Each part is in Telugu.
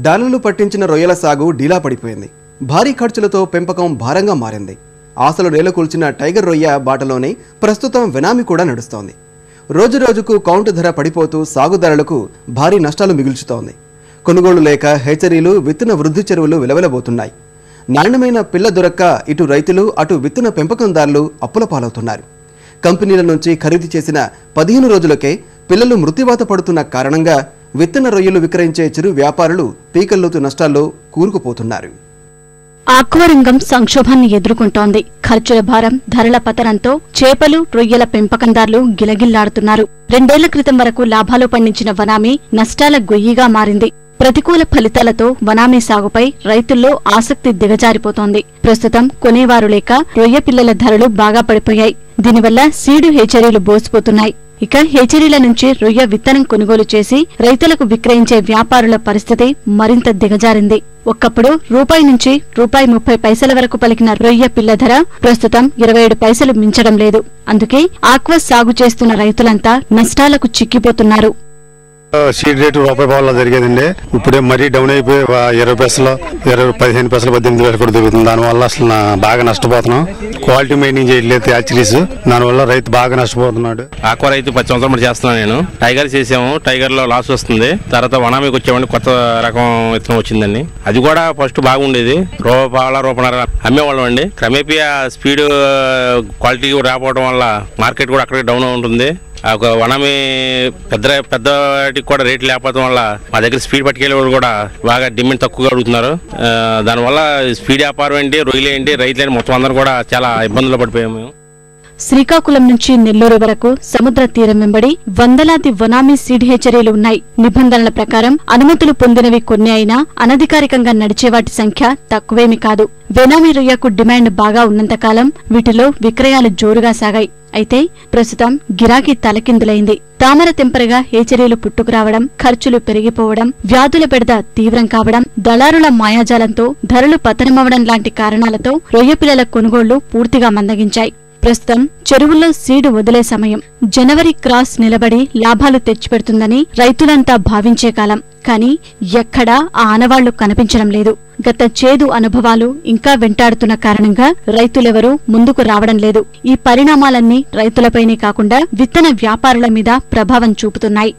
డాలర్లు పట్టించిన రొయ్యల సాగు డీలా పడిపోయింది భారీ ఖర్చులతో పెంపకం భారంగా మారింది ఆశలు నేలకూల్చిన టైగర్ రొయ్య బాటలోనే ప్రస్తుతం వెనామి కూడా నడుస్తోంది రోజురోజుకు కౌంటు ధర పడిపోతూ సాగుదారులకు భారీ నష్టాలు మిగుల్చుతోంది కొనుగోలు లేక హెచ్చరీలు విత్తన వృద్ధి చెరువులు విలవెలబోతున్నాయి నాణ్యమైన పిల్ల దొరక్క ఇటు రైతులు అటు విత్తన పెంపకందారులు అప్పుల పాలవుతున్నారు కంపెనీల నుంచి ఖరీదు చేసిన పదిహేను రోజులకే పిల్లలు మృత్యువాత పడుతున్న కారణంగా విత్తన రొయ్యలు విక్రయించే చిరు వ్యాపారులు పీకల్లోతు నష్టాల్లో కూరుకుపోతున్నారు ఆక్వారంగం సంక్షోభాన్ని ఎదుర్కొంటోంది ఖర్చుల భారం ధరల పతనంతో చేపలు రొయ్యల పెంపకందారులు గిలగిల్లాడుతున్నారు రెండేళ్ల క్రితం వరకు లాభాలు పండించిన వనామీ నష్టాల గొయ్యిగా మారింది ప్రతికూల ఫలితాలతో వనామీ సాగుపై రైతుల్లో ఆసక్తి దిగజారిపోతోంది ప్రస్తుతం కొనేవారు లేక రొయ్య పిల్లల ధరలు బాగా పడిపోయాయి దీనివల్ల సీడు హెచ్చరీలు బోసిపోతున్నాయి ఇక హెచ్చరీల నుంచి రొయ్య విత్తనం కొనుగోలు చేసి రైతులకు విక్రయించే వ్యాపారుల పరిస్థితి మరింత దిగజారింది ఒక్కప్పుడు రూపాయి నుంచి రూపాయి ముప్పై పైసల వరకు పలికిన రొయ్య పిల్ల ధర ప్రస్తుతం ఇరవై ఏడు పైసలు మించడం లేదు అందుకే ఆక్వా సాగు చేస్తున్న రైతులంతా నష్టాలకు చిక్కిపోతున్నారు సీడ్ రేటు రూపాయి పావులో జరిగేదండి ఇప్పుడే మరీ డౌన్ అయిపోయి ఆ ఇరవై పైసలు ఇరవై పదిహేను పైసలు పద్దెనిమిది వేలు కూడా దొరుకుతుంది దానివల్ల అసలు నా బాగా నష్టపోతున్నాం క్వాలిటీ మెయింటైన్ చేయట్లేదు యాక్చురీస్ దానివల్ల రైతు బాగా నష్టపోతున్నాడు ఆక్వా రైతు పది సంవత్సరాలు మరి చేస్తున్నాను నేను టైగర్ చేసాము టైగర్ లో లాస్ వస్తుంది తర్వాత వనామీకి వచ్చామండి కొత్త రకం విత్తనం వచ్చిందండి అది కూడా ఫస్ట్ బాగుండేది రూపాయల రూపన్నర అమ్మేవాళ్ళం అండి క్రమేపీ ఆ స్పీడ్ క్వాలిటీ రాకపోవడం వల్ల మార్కెట్ కూడా అక్కడికి డౌన్ ఉంటుంది ఆ ఒక వనమి పెద్ద పెద్ద వాటికి కూడా రేట్లు లేకపోవడం వల్ల మా దగ్గర స్పీడ్ పట్టుకెళ్ళే వాళ్ళు కూడా బాగా డిమాండ్ తక్కువగా అడుగుతున్నారు ఆ, దానివల్ల స్పీడ్ వ్యాపారం ఏంటి రొయ్యలు ఏంటి రైతులు ఏంటి మొత్తం అందరూ కూడా చాలా ఇబ్బందులు పడిపోయాము మేము శ్రీకాకుళం నుంచి నెల్లూరు వరకు సముద్ర తీరం వెంబడి వందలాది వనామీ సీడ్ హెచ్చరీలు ఉన్నాయి నిబంధనల ప్రకారం అనుమతులు పొందినవి కొన్ని అయినా అనధికారికంగా నడిచే వాటి సంఖ్య తక్కువేమీ కాదు వెనామీ రొయ్యకు డిమాండ్ బాగా ఉన్నంతకాలం వీటిలో విక్రయాలు జోరుగా సాగాయి అయితే ప్రస్తుతం గిరాకీ తలకిందులైంది తామర తెంపరగా హేచరీలు పుట్టుకురావడం ఖర్చులు పెరిగిపోవడం వ్యాధుల బెడద తీవ్రం కావడం దళారుల మాయాజాలంతో ధరలు పతనమవడం లాంటి కారణాలతో రొయ్య పిల్లల కొనుగోళ్లు పూర్తిగా మందగించాయి ప్రస్తుతం చెరువుల్లో సీడు వదిలే సమయం జనవరి క్రాస్ నిలబడి లాభాలు తెచ్చిపెడుతుందని రైతులంతా భావించే కాలం కానీ ఎక్కడా ఆ ఆనవాళ్లు కనిపించడం లేదు గత చేదు అనుభవాలు ఇంకా వెంటాడుతున్న కారణంగా రైతులెవరూ ముందుకు రావడం లేదు ఈ పరిణామాలన్నీ రైతులపైనే కాకుండా విత్తన వ్యాపారుల మీద ప్రభావం చూపుతున్నాయి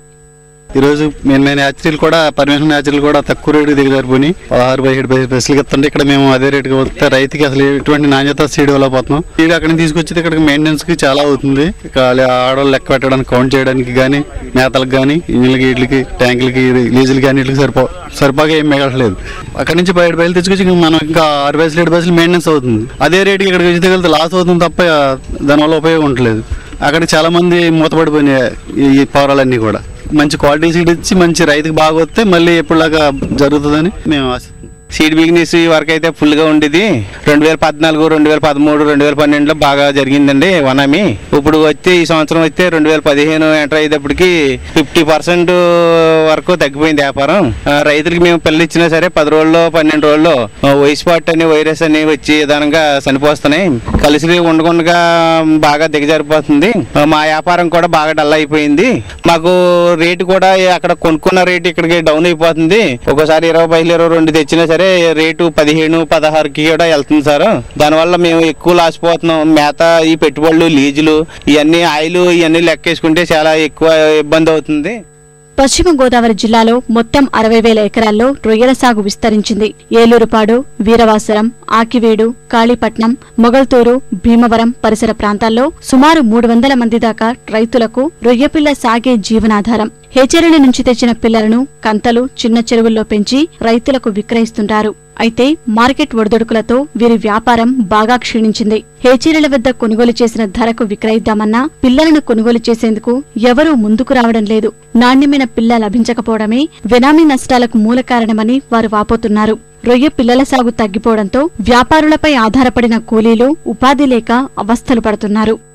ఈ రోజు మెయిన్ మెయిన్ యాచరీలు కూడా పర్మిషన్ యాచరీలు కూడా తక్కువ రేటు దిగజారిపోయి పదహారు పదిహేడు పది పైసలకి ఇస్తుంటే ఇక్కడ మేము అదే రేటుకి వస్తే రైతుకి అసలు ఎటువంటి నాణ్యత సీడ్ ఇవ్వలేకపోతున్నాం సీడ్ అక్కడి నుంచి తీసుకొచ్చి ఇక్కడికి మెయింటెనెన్స్ కి చాలా అవుతుంది ఇక ఆడవాళ్ళు లెక్క పెట్టడానికి కౌంట్ చేయడానికి కానీ మేతలకు కానీ ఇంజిన్లకి వీటికి ట్యాంకులకి లీజులకి కానీ వీటికి సరిపో సరిపోగా ఏం మిగలట్లేదు అక్కడి నుంచి పదిహేడు పైసలు తెచ్చుకొచ్చి ఇంక మనం ఇంకా ఆరు పైసలు ఏడు పైసలు మెయింటెనెన్స్ అవుతుంది అదే రేటుకి ఇక్కడికి వచ్చి తగిలితే లాస్ అవుతుంది తప్ప దానివల్ల ఉపయోగం ఉండట్లేదు అక్కడ చాలా మంది మూతపడిపోయినాయి ఈ- ఈ పౌరాలన్నీ కూడా మంచి క్వాలిటీ సీడ్ ఇచ్చి మంచి రైతుకి బాగా వస్తే మళ్ళీ ఎప్పుడులాగా జరుగుతుందని మేము ఆశిస్తున్నాం సీడ్ బిజినెస్ వరకు అయితే ఫుల్ గా ఉండేది రెండు వేల పద్నాలుగు రెండు వేల పదమూడు రెండు వేల పన్నెండులో బాగా జరిగిందండి వనామి ఇప్పుడు వచ్చి ఈ సంవత్సరం వస్తే రెండు వేల పదిహేను ఎంటర్ అయ్యేటప్పటికి ఫిఫ్టీ పర్సెంట్ వరకు తగ్గిపోయింది వ్యాపారం ఆ, రైతులకి మేము పిల్లలు ఇచ్చినా సరే పది రోజుల్లో పన్నెండు రోజుల్లో వైస్ పాట్ అని వైరస్ అని వచ్చి విధానంగా చనిపోస్తున్నాయి కలిసి ఉండకుండా బాగా దిగజారిపోతుంది ఆ, మా వ్యాపారం కూడా బాగా డల్ అయిపోయింది మాకు రేటు కూడా అక్కడ కొనుక్కున్న రేటు ఇక్కడికి డౌన్ అయిపోతుంది ఒక్కోసారి ఇరవై పైసలు ఇరవై రెండు తెచ్చినా సరే రేటు పదిహేను పదహారుకి కూడా వెళ్తుంది సార్ దానివల్ల మేము ఎక్కువ లాసిపోతున్నాం మేత ఈ పెట్టుబడులు లీజులు ఇవన్నీ ఆయిల్ ఇవన్నీ లెక్కేసుకుంటే చాలా ఎక్కువ ఇబ్బంది అవుతుంది పశ్చిమ గోదావరి జిల్లాలో మొత్తం అరవై వేల ఎకరాల్లో రొయ్యల సాగు విస్తరించింది ఏలూరుపాడు వీరవాసరం ఆకివేడు కాళీపట్నం మొగల్తూరు భీమవరం పరిసర ప్రాంతాల్లో సుమారు మూడు వందల మంది దాకా రైతులకు రొయ్యపిల్ల సాగే జీవనాధారం హేచరిల నుంచి తెచ్చిన పిల్లలను కంతలు చిన్న చెరువుల్లో పెంచి రైతులకు విక్రయిస్తుంటారు అయితే మార్కెట్ ఒడిదొడుకులతో వీరి వ్యాపారం బాగా క్షీణించింది హేచీరల వద్ద కొనుగోలు చేసిన ధరకు విక్రయిద్దామన్నా పిల్లలను కొనుగోలు చేసేందుకు ఎవరూ ముందుకు రావడం లేదు నాణ్యమైన పిల్ల లభించకపోవడమే వెనామీ నష్టాలకు మూల కారణమని వారు వాపోతున్నారు రొయ్య పిల్లల సాగు తగ్గిపోవడంతో వ్యాపారులపై ఆధారపడిన కూలీలు ఉపాధి లేక అవస్థలు పడుతున్నారు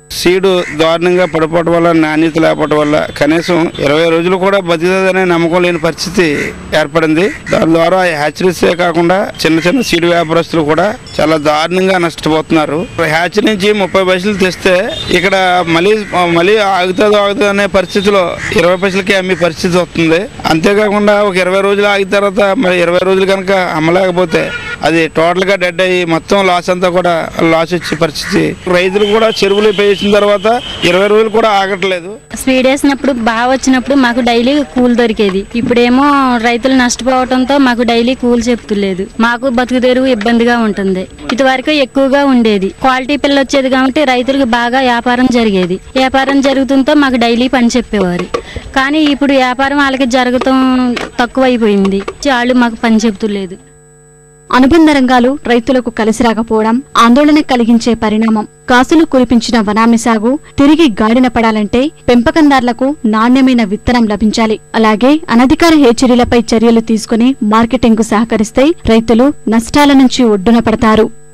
సీడు దారుణంగా పడిపోవడం వల్ల నాణ్యత లేకపోవడం వల్ల కనీసం ఇరవై రోజులు కూడా బతుకుతుందనే నమ్మకం లేని పరిస్థితి ఏర్పడింది దాని ద్వారా హ్యాచరీసే కాకుండా చిన్న చిన్న సీడు వ్యాపారస్తులు కూడా చాలా దారుణంగా నష్టపోతున్నారు హ్యాచరీ నుంచి ముప్పై పైసలు తెస్తే ఇక్కడ మళ్ళీ మళ్ళీ ఆగుతుందో ఆగుతుందో అనే పరిస్థితిలో ఇరవై పైసలకి అమ్మే పరిస్థితి వస్తుంది అంతేకాకుండా ఒక ఇరవై రోజులు ఆగిన తర్వాత మరి ఇరవై రోజులు కనుక అమ్మలేకపోతే అది టోటల్గా డెడ్ అయ్యి మొత్తం లాస్ అంతా కూడా లాస్ వచ్చే పరిస్థితి రైతులు కూడా చెరువులు వేసిన తర్వాత ఇరవై రోజులు కూడా ఆగట్లేదు స్పీడ్ వేసినప్పుడు బాగా వచ్చినప్పుడు మాకు డైలీ కూల్ దొరికేది ఇప్పుడేమో రైతులు నష్టపోవడంతో మాకు డైలీ కూల్ చెప్తులేదు మాకు బతుకు తెరువు ఇబ్బందిగా ఉంటుంది ఇదివరకు ఎక్కువగా ఉండేది క్వాలిటీ పిల్ల వచ్చేది కాబట్టి రైతులకు బాగా వ్యాపారం జరిగేది వ్యాపారం జరుగుతుందో మాకు డైలీ పని చెప్పేవారు కానీ ఇప్పుడు వ్యాపారం వాళ్ళకి జరగటం తక్కువైపోయింది వాళ్ళు మాకు పని చెప్తులేదు అనుబంధ రంగాలు రైతులకు కలిసి రాకపోవడం ఆందోళన కలిగించే పరిణామం కాసులు కురిపించిన వనామి సాగు తిరిగి గాడిన పడాలంటే పెంపకందారులకు నాణ్యమైన విత్తనం లభించాలి అలాగే అనధికార హేచరీలపై చర్యలు తీసుకుని మార్కెటింగ్ కు సహకరిస్తే రైతులు నష్టాల నుంచి ఒడ్డున పడతారు